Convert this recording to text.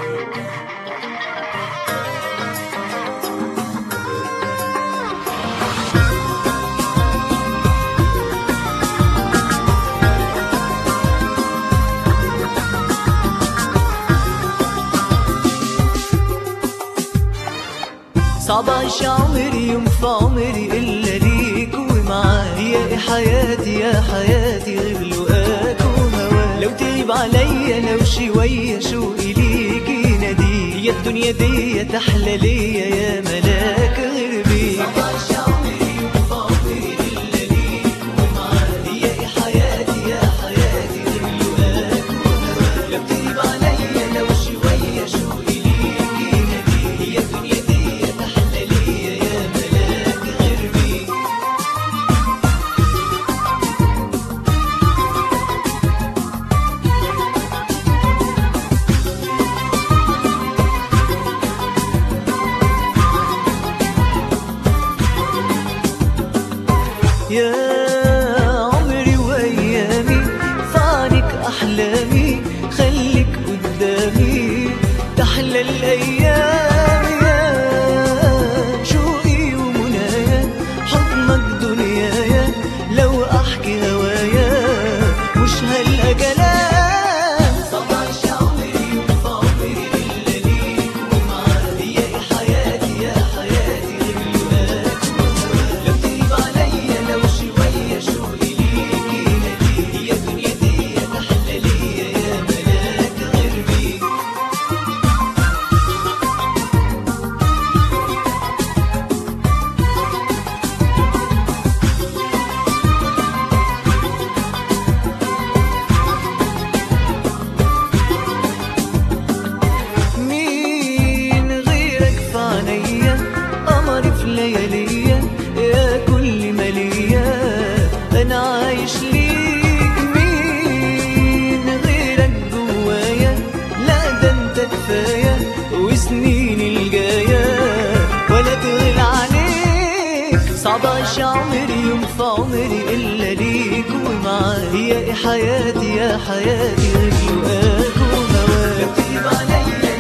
صعب اعيش عمري يوم في عمري الا ليك ومعايا حياتي يا حياتي غير لقاك وهواك لو تغيب عليا لو شوية شوقي ليك يناديك يا الدنيا دي تحلى ليا يا ملاك غير بيك صعب اعيش عمري يوم في عمري الا ليك ومعايا حياتي يا حياتي غير لقاك وهواك لو تغيب عليا لو شوية شوقي ليك يناديك يا الدنيا دي تحلى ليا يا ملاك غير بيك يا عمري وايامي فعنك احلامي خليك قدامي تحلى الايام يا شوقي ومنايا حضنك دنيايا لو احكي هوايا مش هلقى كلام صباح عمري وفي عمري الا ليك ومعايا يا حياتي يا حياتي غير لقاك لو تغيب عليا لو شوية شوقي ليك يناديك يا الدنيا دي تحلى ليا يا ملاك غير بيك مين غيرك في عينيا قمري في لياليا يا كل ما ليا انا عايش ليك مين غيرك جوايا لا ده انت كفايه وسنين الجايه ولا تغل عليك صعب اعيش عمري يوم في عمري الا ليك ومعايا حياتي يا حياتي غير لقاك وهواك لو تغيب عليا